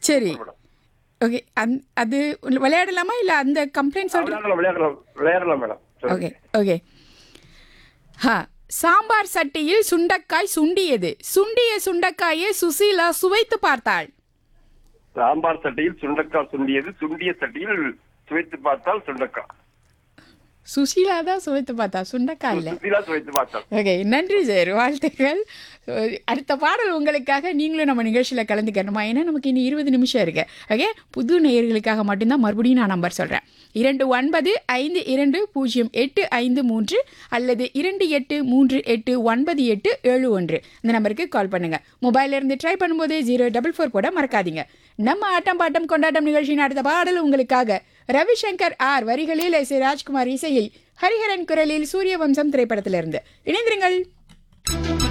சரி madam okay அந் அது விளையாடலாமா இல்லை அந்த கம்ப்ளைண்ட் சொல்கிறேன் விளையாடலாம் விளையாடலாம் விளையாடலாம் மேடம் ஓகே ஓகே ஹா சாம்பார் சட்டியில் சுண்டக்காய் சுண்டியது சுண்டிய சுண்டக்காயை சுசீலா சுவைத்து பார்த்தாள் சாம்பார் சட்டியில் சுண்டக்காய் சுண்டியது சுண்டிய சட்டியில் சுவைத்து பார்த்தால் சுண்டக்காய் சுசீலா தான் சுவைத்து பார்த்தா சுண்டக்காய் இல்லை சுசீலா சுவைத்து பார்த்தால் ஓகே நன்றி சார் வாழ்த்துக்கள் அஹ் அடுத்த பாடல் உங்களுக்காக நீங்களும் நம்ம நிகழ்ச்சியில் கலந்துக்கணுமா ஏன்னா நமக்கு இன்னும் இருபது நிமிஷம் இருக்கு ஓகே புது நேயர்களுக்காக மட்டும்தான் மறுபடியும் நான் நம்பர் சொல்கிறேன் இரண்டு ஒன்பது ஐந்து இரண்டு பூஜ்ஜியம் எட்டு ஐந்து மூன்று அல்லது இரண்டு எட்டு மூன்று எட்டு ஒன்பது எட்டு ஏழு ஒன்று இந்த நம்பருக்கு கால் பண்ணுங்க மொபைல்ல இருந்து ட்ரை பண்ணும்போது ஜீரோ டபுள் ஃபோர் போட மறக்காதீங்க நம்ம ஆட்டம் பாட்டம் கொண்டாட்டம் நிகழ்ச்சியின் அடுத்த பாடல் உங்களுக்காக ரவிசங்கர் ஆர் வரிகளில் எஸ் ஏ ராஜ்குமார் இசையில் ஹரிஹரன் குரலில் சூரியவம்சம் திரைப்படத்திலிருந்து இணைந்திருங்கள்